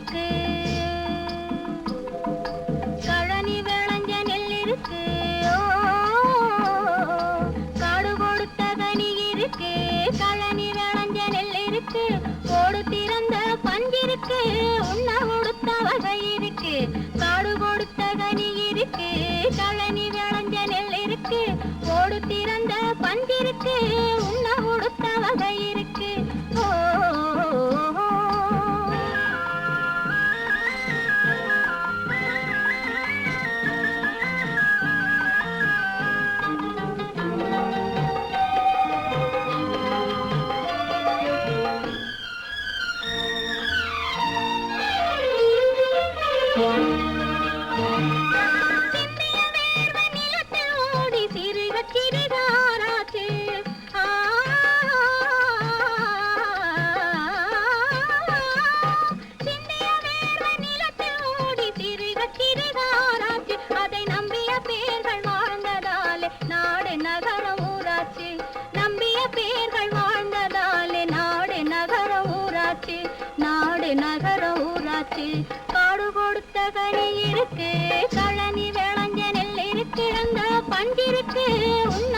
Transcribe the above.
இருக்கு கழனி விளைஞ்ச நெல் இருக்கு ஓ, காடு கொடுத்த கனி இருக்கு கழனி விளைஞ்ச நெல் இருக்கு ஓடு திறந்த பஞ்சிருக்கு உண்ண உடுத்த வகை இருக்கு காடு கொடுத்த கனி இருக்கு கழனி விளைஞ்ச நெல் இருக்கு ஓடு திறந்த பஞ்சிருக்கு உண்ண உடுத்த வகை இருக்கு ஓ, சிந்திய வேர்வை நிலத்தில் ஓடி சிறுகச் சிறுகாராச்சு. ஆ, சிந்திய வேர்வை நிலத்தில் ஓடி சிறுகச் சிறுகாராச்சு. அதை நம்பிய பேர்கள் வாழ்ந்ததாலே நாடு நகரம் ஊராச்சு நம்பிய பேர்கள் வாழ்ந்ததாலே நாடு நகரம் ஊராச்சு நாடு நகரம் ஊராச்சு காடு கொடுத்த கனி இருக்கு கழனி விளைஞ்ச நெல் இருக்கு அந்த பஞ்சிருக்கு உண்ண